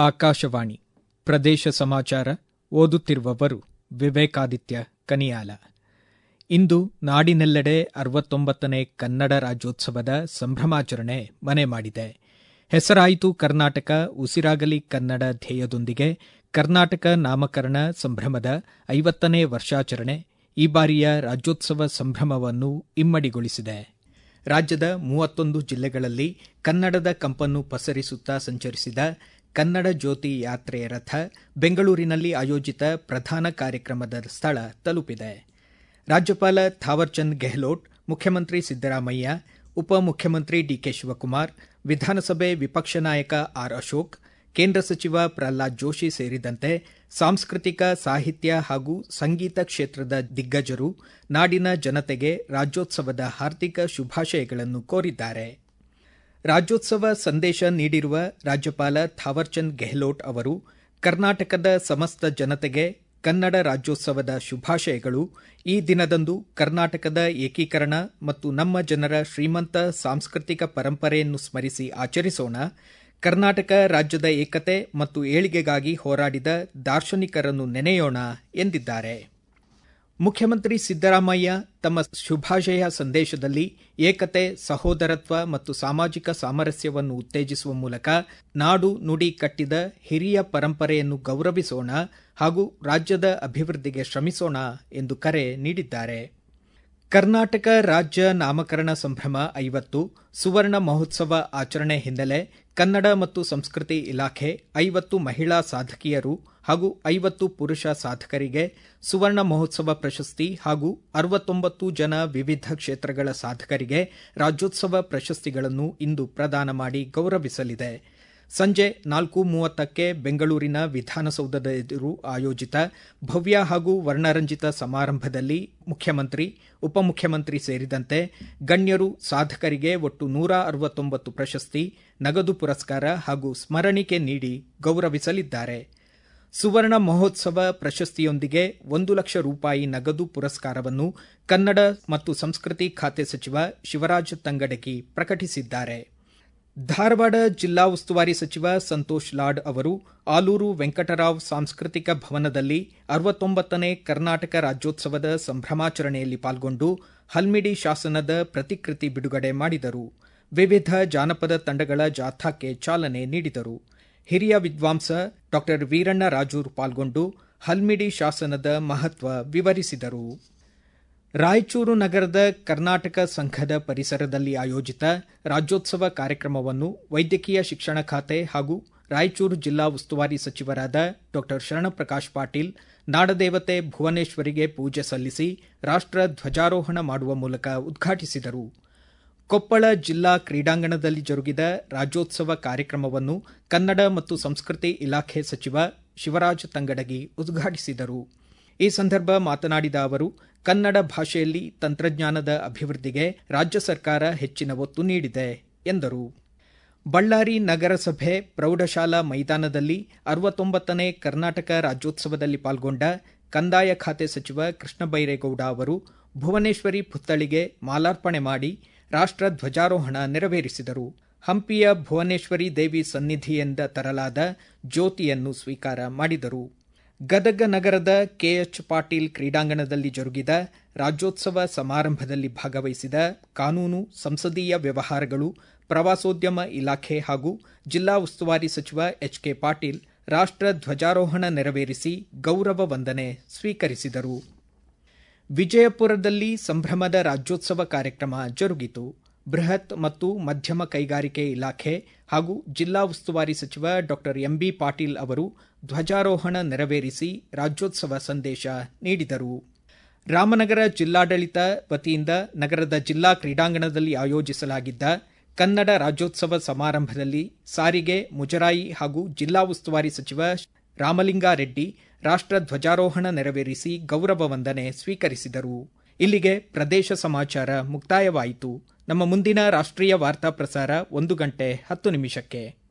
ಆಕಾಶವಾಣಿ ಪ್ರದೇಶ ಸಮಾಚಾರ ಓದುತ್ತಿರುವವರು ವಿವೇಕಾದಿತ್ಯ ಕನಿಯಾಲ ಇಂದು ನಾಡಿನೆಲ್ಲೆಡೆ ಅರವತ್ತೊಂಬತ್ತನೇ ಕನ್ನಡ ರಾಜ್ಯೋತ್ಸವದ ಸಂಭ್ರಮಾಚರಣೆ ಮನೆ ಮಾಡಿದೆ ಹೆಸರಾಯಿತು ಕರ್ನಾಟಕ ಉಸಿರಾಗಲಿ ಕನ್ನಡ ಧ್ಯೇಯದೊಂದಿಗೆ ಕರ್ನಾಟಕ ನಾಮಕರಣ ಸಂಭ್ರಮದ ಐವತ್ತನೇ ವರ್ಷಾಚರಣೆ ಈ ಬಾರಿಯ ರಾಜ್ಯೋತ್ಸವ ಸಂಭ್ರಮವನ್ನು ಇಮ್ಮಡಿಗೊಳಿಸಿದೆ ರಾಜ್ಯದ ಮೂವತ್ತೊಂದು ಜಿಲ್ಲೆಗಳಲ್ಲಿ ಕನ್ನಡದ ಕಂಪನ್ನು ಪಸರಿಸುತ್ತಾ ಸಂಚರಿಸಿದ ಕನ್ನಡ ಜ್ಯೋತಿ ಯಾತ್ರೆ ರಥ ಬೆಂಗಳೂರಿನಲ್ಲಿ ಆಯೋಜಿತ ಪ್ರಧಾನ ಕಾರ್ಯಕ್ರಮದ ಸ್ಥಳ ತಲುಪಿದೆ ರಾಜ್ಯಪಾಲ ಥಾವರ್ಚಂದ್ ಗೆಹ್ಲೋಟ್ ಮುಖ್ಯಮಂತ್ರಿ ಸಿದ್ದರಾಮಯ್ಯ ಉಪಮುಖ್ಯಮಂತ್ರಿ ಡಿಕೆ ಶಿವಕುಮಾರ್ ವಿಧಾನಸಭೆ ವಿಪಕ್ಷ ನಾಯಕ ಆರ್ ಅಶೋಕ್ ಕೇಂದ್ರ ಸಚಿವ ಪ್ರಹ್ಲಾದ್ ಜೋಶಿ ಸೇರಿದಂತೆ ಸಾಂಸ್ಕೃತಿಕ ಸಾಹಿತ್ಯ ಹಾಗೂ ಸಂಗೀತ ಕ್ಷೇತ್ರದ ದಿಗ್ಗಜರು ನಾಡಿನ ಜನತೆಗೆ ರಾಜ್ಯೋತ್ಸವದ ಹಾರ್ದಿಕ ಶುಭಾಶಯಗಳನ್ನು ಕೋರಿದ್ದಾರೆ ರಾಜ್ಯೋತ್ಸವ ಸಂದೇಶ ನೀಡಿರುವ ರಾಜ್ಯಪಾಲ ಥಾವರ್ಚಂದ್ ಗೆಹ್ಲೋಟ್ ಅವರು ಕರ್ನಾಟಕದ ಸಮಸ್ತ ಜನತೆಗೆ ಕನ್ನಡ ರಾಜ್ಯೋತ್ಸವದ ಶುಭಾಶಯಗಳು ಈ ದಿನದಂದು ಕರ್ನಾಟಕದ ಏಕೀಕರಣ ಮತ್ತು ನಮ್ಮ ಜನರ ಶ್ರೀಮಂತ ಸಾಂಸ್ಕೃತಿಕ ಪರಂಪರೆಯನ್ನು ಸ್ಮರಿಸಿ ಆಚರಿಸೋಣ ಕರ್ನಾಟಕ ರಾಜ್ಯದ ಏಕತೆ ಮತ್ತು ಏಳಿಗೆಗಾಗಿ ಹೋರಾಡಿದ ದಾರ್ಶನಿಕರನ್ನು ನೆನೆಯೋಣ ಎಂದಿದ್ದಾರೆ ಮುಖ್ಯಮಂತ್ರಿ ಸಿದ್ದರಾಮಯ್ಯ ತಮ್ಮ ಶುಭಾಶಯ ಸಂದೇಶದಲ್ಲಿ ಏಕತೆ ಸಹೋದರತ್ವ ಮತ್ತು ಸಾಮಾಜಿಕ ಸಾಮರಸ್ಯವನ್ನು ಉತ್ತೇಜಿಸುವ ಮೂಲಕ ನಾಡು ನುಡಿ ಕಟ್ಟಿದ ಹಿರಿಯ ಪರಂಪರೆಯನ್ನು ಗೌರವಿಸೋಣ ಹಾಗೂ ರಾಜ್ಯದ ಅಭಿವೃದ್ಧಿಗೆ ಶ್ರಮಿಸೋಣ ಎಂದು ಕರೆ ನೀಡಿದ್ದಾರೆ ಕರ್ನಾಟಕ ರಾಜ್ಯ ನಾಮಕರಣ ಸಂಭ್ರಮ ಐವತ್ತು ಸುವರ್ಣ ಮಹೋತ್ಸವ ಆಚರಣೆ ಹಿನ್ನೆಲೆ ಕನ್ನಡ ಮತ್ತು ಸಂಸ್ಕೃತಿ ಇಲಾಖೆ ಐವತ್ತು ಮಹಿಳಾ ಸಾಧಕಿಯರು ಹಾಗೂ ಐವತ್ತು ಪುರುಷ ಸಾಧಕರಿಗೆ ಸುವರ್ಣ ಮಹೋತ್ಸವ ಪ್ರಶಸ್ತಿ ಹಾಗೂ ಅರವತ್ತೊಂಬತ್ತು ಜನ ವಿವಿಧ ಕ್ಷೇತ್ರಗಳ ಸಾಧಕರಿಗೆ ರಾಜ್ಯೋತ್ಸವ ಪ್ರಶಸ್ತಿಗಳನ್ನು ಇಂದು ಪ್ರದಾನ ಮಾಡಿ ಗೌರವಿಸಲಿದೆ ಸಂಜೆ ನಾಲ್ಕು ಮೂವತ್ತಕ್ಕೆ ಬೆಂಗಳೂರಿನ ವಿಧಾನಸೌಧದ ಎದುರು ಆಯೋಜಿತ ಭವ್ಯ ಹಾಗೂ ವರ್ಣರಂಜಿತ ಸಮಾರಂಭದಲ್ಲಿ ಮುಖ್ಯಮಂತ್ರಿ ಉಪಮುಖ್ಯಮಂತ್ರಿ ಸೇರಿದಂತೆ ಗಣ್ಯರು ಸಾಧಕರಿಗೆ ಒಟ್ಟು ನೂರ ಅರವತ್ತೊಂಬತ್ತು ಪ್ರಶಸ್ತಿ ನಗದು ಪುರಸ್ಕಾರ ಹಾಗೂ ಸ್ಮರಣಿಕೆ ನೀಡಿ ಗೌರವಿಸಲಿದ್ದಾರೆ ಸುವರ್ಣ ಮಹೋತ್ಸವ ಪ್ರಶಸ್ತಿಯೊಂದಿಗೆ ಒಂದು ಲಕ್ಷ ರೂಪಾಯಿ ನಗದು ಪುರಸ್ಕಾರವನ್ನು ಕನ್ನಡ ಮತ್ತು ಸಂಸ್ಕೃತಿ ಖಾತೆ ಸಚಿವ ಶಿವರಾಜ ತಂಗಡಗಿ ಪ್ರಕಟಿಸಿದ್ದಾರೆ ಧಾರವಾಡ ಜಿಲ್ಲಾ ಉಸ್ತುವಾರಿ ಸಚಿವ ಸಂತೋಷ್ ಲಾಡ್ ಅವರು ಆಲೂರು ವೆಂಕಟರಾವ್ ಸಾಂಸ್ಕೃತಿಕ ಭವನದಲ್ಲಿ ಅರವತ್ತೊಂಬತ್ತನೇ ಕರ್ನಾಟಕ ರಾಜ್ಯೋತ್ಸವದ ಸಂಭ್ರಮಾಚರಣೆಯಲ್ಲಿ ಪಾಲ್ಗೊಂಡು ಹಲ್ಮಿಡಿ ಶಾಸನದ ಪ್ರತಿಕೃತಿ ಬಿಡುಗಡೆ ಮಾಡಿದರು ವಿವಿಧ ಜಾನಪದ ತಂಡಗಳ ಜಾಥಾಕ್ಕೆ ಚಾಲನೆ ನೀಡಿದರು ಹಿರಿಯ ವಿದ್ವಾಂಸ ಡಾ ವೀರಣ್ಣ ರಾಜೂರ್ ಪಾಲ್ಗೊಂಡು ಹಲ್ಮಿಡಿ ಶಾಸನದ ಮಹತ್ವ ವಿವರಿಸಿದರು ರಾಯಚೂರು ನಗರದ ಕರ್ನಾಟಕ ಸಂಘದ ಪರಿಸರದಲ್ಲಿ ಆಯೋಜಿತ ರಾಜ್ಯೋತ್ಸವ ಕಾರ್ಯಕ್ರಮವನ್ನು ವೈದ್ಯಕೀಯ ಶಿಕ್ಷಣ ಖಾತೆ ಹಾಗೂ ರಾಯಚೂರು ಜಿಲ್ಲಾ ಉಸ್ತುವಾರಿ ಸಚಿವರಾದ ಡಾ ಶರಣಪ್ರಕಾಶ್ ಪಾಟೀಲ್ ನಾಡದೇವತೆ ಭುವನೇಶ್ವರಿಗೆ ಪೂಜೆ ಸಲ್ಲಿಸಿ ರಾಷ್ಟ ಧ್ವಜಾರೋಹಣ ಮಾಡುವ ಮೂಲಕ ಉದ್ಘಾಟಿಸಿದರು ಕೊಪ್ಪಳ ಜಿಲ್ಲಾ ಕ್ರೀಡಾಂಗಣದಲ್ಲಿ ಜರುಗಿದ ರಾಜ್ಯೋತ್ಸವ ಕಾರ್ಯಕ್ರಮವನ್ನು ಕನ್ನಡ ಮತ್ತು ಸಂಸ್ಕೃತಿ ಇಲಾಖೆ ಸಚಿವ ಶಿವರಾಜ ತಂಗಡಗಿ ಉದ್ಘಾಟಿಸಿದರು ಈ ಸಂದರ್ಭ ಮಾತನಾಡಿದ ಅವರು ಕನ್ನಡ ಭಾಷೆಯಲ್ಲಿ ತಂತ್ರಜ್ಞಾನದ ಅಭಿವೃದ್ಧಿಗೆ ರಾಜ್ಯ ಸರ್ಕಾರ ಹೆಚ್ಚಿನ ಒತ್ತು ನೀಡಿದೆ ಎಂದರು ಬಳ್ಳಾರಿ ನಗರಸಭೆ ಪ್ರೌಢಶಾಲಾ ಮೈದಾನದಲ್ಲಿ ಅರವತ್ತೊಂಬತ್ತನೇ ಕರ್ನಾಟಕ ರಾಜ್ಯೋತ್ಸವದಲ್ಲಿ ಪಾಲ್ಗೊಂಡ ಕಂದಾಯ ಖಾತೆ ಸಚಿವ ಕೃಷ್ಣ ಬೈರೇಗೌಡ ಅವರು ಭುವನೇಶ್ವರಿ ಪುತ್ಥಳಿಗೆ ಮಾಲಾರ್ಪಣೆ ಮಾಡಿ ರಾಷ್ಟ ಧ್ವಜಾರೋಹಣ ನೆರವೇರಿಸಿದರು ಹಂಪಿಯ ಭುವನೇಶ್ವರಿ ದೇವಿ ಸನ್ನಿಧಿಯಿಂದ ತರಲಾದ ಜ್ಯೋತಿಯನ್ನು ಸ್ವೀಕಾರ ಮಾಡಿದರು ಗದಗ ನಗರದ ಕೆಎಚ್ ಪಾಟೀಲ್ ಕ್ರೀಡಾಂಗಣದಲ್ಲಿ ಜರುಗಿದ ರಾಜ್ಯೋತ್ಸವ ಸಮಾರಂಭದಲ್ಲಿ ಭಾಗವಹಿಸಿದ ಕಾನೂನು ಸಂಸದೀಯ ವ್ಯವಹಾರಗಳು ಪ್ರವಾಸೋದ್ಯಮ ಇಲಾಖೆ ಹಾಗೂ ಜಿಲ್ಲಾ ಉಸ್ತುವಾರಿ ಸಚಿವ ಎಚ್ ಕೆ ಪಾಟೀಲ್ ರಾಷ್ಟ ಧ್ವಜಾರೋಹಣ ನೆರವೇರಿಸಿ ಗೌರವ ವಂದನೆ ಸ್ವೀಕರಿಸಿದರು ವಿಜಯಪುರದಲ್ಲಿ ಸಂಭ್ರಮದ ರಾಜ್ಯೋತ್ಸವ ಕಾರ್ಯಕ್ರಮ ಜರುಗಿತು ಬೃಹತ್ ಮತ್ತು ಮಧ್ಯಮ ಕೈಗಾರಿಕೆ ಇಲಾಖೆ ಹಾಗೂ ಜಿಲ್ಲಾ ಉಸ್ತುವಾರಿ ಸಚಿವ ಡಾ ಎಂಬಿ ಪಾಟೀಲ್ ಅವರು ಧ್ವಜಾರೋಹಣ ನೆರವೇರಿಸಿ ರಾಜ್ಯೋತ್ಸವ ಸಂದೇಶ ನೀಡಿದರು ರಾಮನಗರ ಜಿಲ್ಲಾಡಳಿತ ವತಿಯಿಂದ ನಗರದ ಜಿಲ್ಲಾ ಕ್ರೀಡಾಂಗಣದಲ್ಲಿ ಆಯೋಜಿಸಲಾಗಿದ್ದ ಕನ್ನಡ ರಾಜ್ಯೋತ್ಸವ ಸಮಾರಂಭದಲ್ಲಿ ಸಾರಿಗೆ ಮುಜರಾಯಿ ಹಾಗೂ ಜಿಲ್ಲಾ ಉಸ್ತುವಾರಿ ಸಚಿವ ರಾಮಲಿಂಗಾರೆಡ್ಡಿ ರಾಷ್ಟ ಧ್ವಜಾರೋಹಣ ನೆರವೇರಿಸಿ ಗೌರವ ವಂದನೆ ಸ್ವೀಕರಿಸಿದರು ಇಲ್ಲಿಗೆ ಪ್ರದೇಶ ಸಮಾಚಾರ ಮುಕ್ತಾಯವಾಯಿತು ನಮ್ಮ ಮುಂದಿನ ರಾಷ್ಟ್ರೀಯ ವಾರ್ತಾ ಪ್ರಸಾರ ಒಂದು ಗಂಟೆ ಹತ್ತು ನಿಮಿಷಕ್ಕೆ